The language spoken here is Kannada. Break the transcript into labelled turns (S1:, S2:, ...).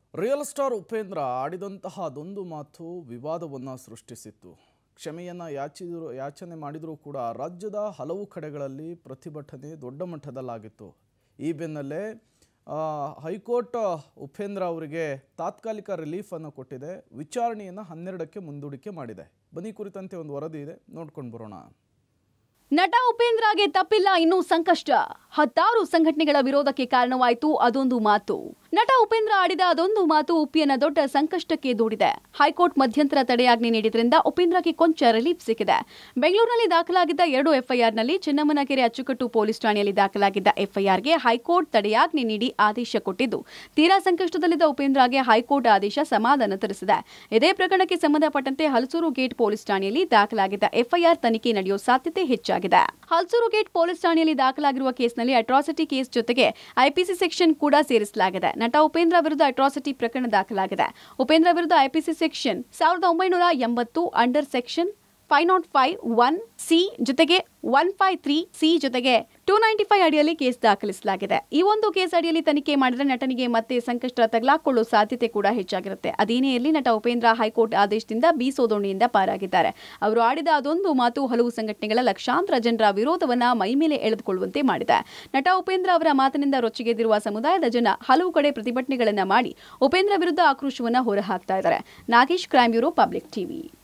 S1: ರಿಯಲ್ ಸ್ಟಾರ್ ಉಪೇಂದ್ರ ಆಡಿದಂತಹ ಅದೊಂದು ಮಾತು ವಿವಾದವನ್ನು ಸೃಷ್ಟಿಸಿತ್ತು ಕ್ಷಮೆಯನ್ನು ಯಾಚಿದ್ರು ಯಾಚನೆ ಮಾಡಿದರೂ ಕೂಡ ರಾಜ್ಯದ ಹಲವು ಕಡೆಗಳಲ್ಲಿ ಪ್ರತಿಭಟನೆ ದೊಡ್ಡ ಮಟ್ಟದಲ್ಲಾಗಿತ್ತು ಈ ಬೆನ್ನಲ್ಲೇ ಆ, ಹೈಕೋರ್ಟ್ ಉಪೇಂದ್ರ ಅವರಿಗೆ ತಾತ್ಕಾಲಿಕ ರಿಲೀಫನ್ನು ಕೊಟ್ಟಿದೆ ವಿಚಾರಣೆಯನ್ನು ಹನ್ನೆರಡಕ್ಕೆ ಮುಂದೂಡಿಕೆ ಮಾಡಿದೆ ಬನ್ನಿ ಕುರಿತಂತೆ ಒಂದು ವರದಿ ಇದೆ ನೋಡ್ಕೊಂಡು ಬರೋಣ
S2: ನಟ ಉಪೇಂದ್ರಗೆ ತಪ್ಪಿಲ್ಲ ಇನ್ನೂ ಸಂಕಷ್ಟ ಹತ್ತಾರು ಸಂಘಟನೆಗಳ ವಿರೋಧಕ್ಕೆ ಕಾರಣವಾಯಿತು ಅದೊಂದು ಮಾತು ನಟ ಉಪೇಂದ್ರ ಆಡಿದ ಅದೊಂದು ಮಾತು ಉಪ್ಪಿಯನ್ನ ದೊಡ್ಡ ಸಂಕಷ್ಟಕ್ಕೆ ದೂಡಿದೆ ಹೈಕೋರ್ಟ್ ಮಧ್ಯಂತರ ತಡೆಯಾಜ್ಞೆ ನೀಡಿದ್ರಿಂದ ಉಪೇಂದ್ರಗೆ ಕೊಂಚ ರಿಲೀಫ್ ಸಿಕ್ಕಿದೆ ಬೆಂಗಳೂರಿನಲ್ಲಿ ದಾಖಲಾಗಿದ್ದ ಎರಡು ಎಫ್ಐಆರ್ನಲ್ಲಿ ಚೆನ್ನಮ್ಮನಕೆರೆ ಅಚ್ಚುಕಟ್ಟು ಪೊಲೀಸ್ ಠಾಣೆಯಲ್ಲಿ ದಾಖಲಾಗಿದ್ದ ಎಫ್ಐಆರ್ಗೆ ಹೈಕೋರ್ಟ್ ತಡೆಯಾಜ್ಞೆ ನೀಡಿ ಆದೇಶ ಕೊಟ್ಟಿದ್ದು ತೀರಾ ಸಂಕಷ್ಟದಲ್ಲಿದ್ದ ಉಪೇಂದ್ರಗೆ ಹೈಕೋರ್ಟ್ ಆದೇಶ ಸಮಾಧಾನ ತರಿಸಿದೆ ಇದೇ ಪ್ರಕರಣಕ್ಕೆ ಸಂಬಂಧಪಟ್ಟಂತೆ ಹಲಸೂರು ಗೇಟ್ ಪೊಲೀಸ್ ಠಾಣೆಯಲ್ಲಿ ದಾಖಲಾಗಿದ್ದ ಎಫ್ಐಆರ್ ತನಿಖೆ ನಡೆಯುವ ಸಾಧ್ಯತೆ ಹೆಚ್ಚಾಗಿದೆ ಹಲಸೂರು ಗೇಟ್ ಪೊಲೀಸ್ ಠಾಣೆಯಲ್ಲಿ ದಾಖಲಾಗಿರುವ ಕೇಸ್ನಲ್ಲಿ ಅಟ್ರಾಸಿಟಿ ಕೇಸ್ ಜೊತೆಗೆ ಐಪಿಸಿ ಸೆಕ್ಷನ್ ಕೂಡ ಸೇರಿಸಲಾಗಿದೆ ನಟ ಉಪೇಂದ್ರ ವಿರುದ್ಧ ಅಟ್ರಾಸಿಟಿ ಪ್ರಕರಣ ದಾಖಲಾಗಿದೆ ಉಪೇಂದ್ರ ವಿರುದ್ಧ ಐಪಿಸಿ ಸೆಕ್ಷನ್ ಸಾವಿರದ ಒಂಬೈನೂರ ಎಂಬತ್ತು under section five naught five one C ಜೊತೆಗೆ ಒನ್ ಫೈವ್ ತ್ರೀ ಸಿ ಜೊತೆಗೆ ಟೂ ನೈಂಟಿ ಫೈವ್ ಅಡಿಯಲ್ಲಿ ಕೇಸ್ ದಾಖಲಿಸಲಾಗಿದೆ ಈ ಒಂದು ಕೇಸ್ ಅಡಿಯಲ್ಲಿ ತನಿಖೆ ಮಾಡಿದ್ರೆ ನಟನಿಗೆ ಮತ್ತೆ ಸಂಕಷ್ಟ ತಗಲಾಕೊಳ್ಳೋ ಸಾಧ್ಯತೆ ಕೂಡ ಹೆಚ್ಚಾಗಿರುತ್ತೆ ಅದೇನೇ ಇರಲಿ ನಟ ಉಪೇಂದ್ರ ಹೈಕೋರ್ಟ್ ಆದೇಶದಿಂದ ಬೀಸೋದೋಣಿಯಿಂದ ಪಾರಾಗಿದ್ದಾರೆ ಅವರು ಆಡಿದ ಅದೊಂದು ಮಾತು ಹಲವು ಸಂಘಟನೆಗಳ ಲಕ್ಷಾಂತರ ಜನರ ವಿರೋಧವನ್ನ ಮೈಮೇಲೆ ಎಳೆದುಕೊಳ್ಳುವಂತೆ ಮಾಡಿದೆ ನಟ ಉಪೇಂದ್ರ ಅವರ ಮಾತಿನಿಂದ ರೊಚ್ಚಿಗೆದ್ದಿರುವ ಸಮುದಾಯದ ಜನ ಹಲವು ಕಡೆ ಪ್ರತಿಭಟನೆಗಳನ್ನ ಮಾಡಿ ಉಪೇಂದ್ರ ವಿರುದ್ಧ ಆಕ್ರೋಶವನ್ನ ಹೊರಹಾಕ್ತಾ ಇದ್ದಾರೆ Nagesh crime bureau public TV